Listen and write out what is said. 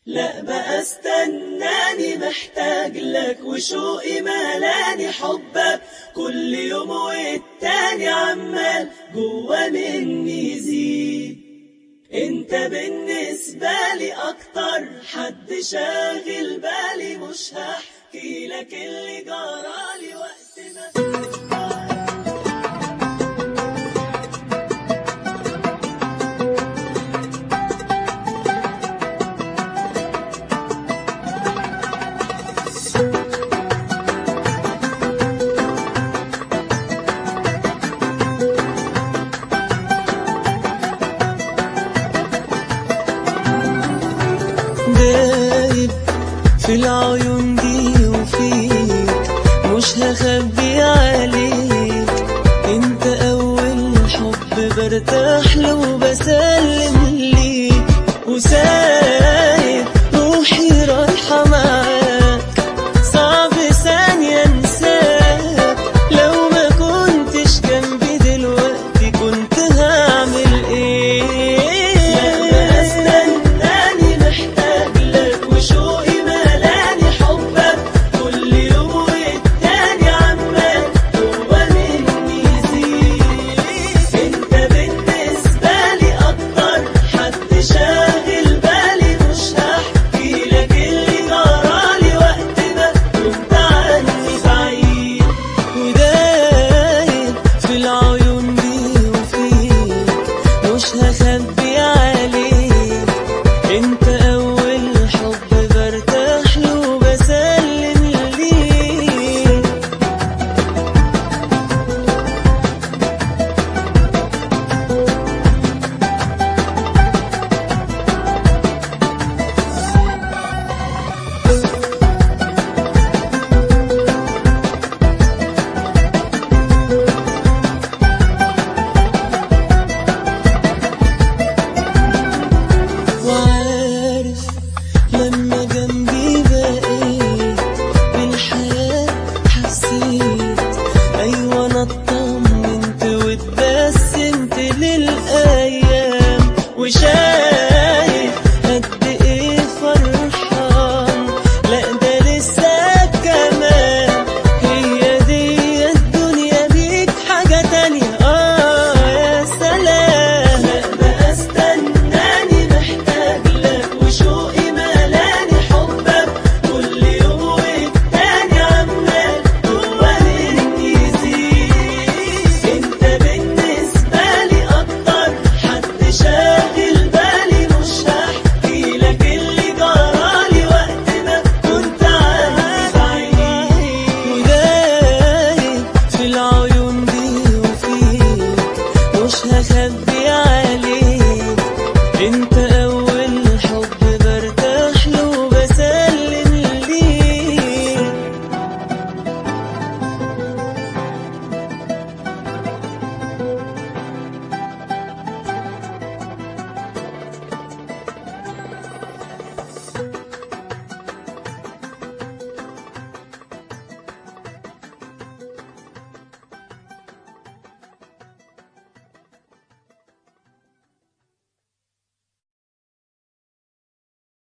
لا بقى استناني محتاج لك وشوقي ملاني حبك كل يوم والتاني عمال جوا مني يزيد انت بالنسبة لي اكتر حد شاغل بالي مش هحكي لك اللي جرالي وقت ما دايب في العيون دي وفيك مش هخبي عليك انت اول حب برتاح له وبسلم ليك وسلم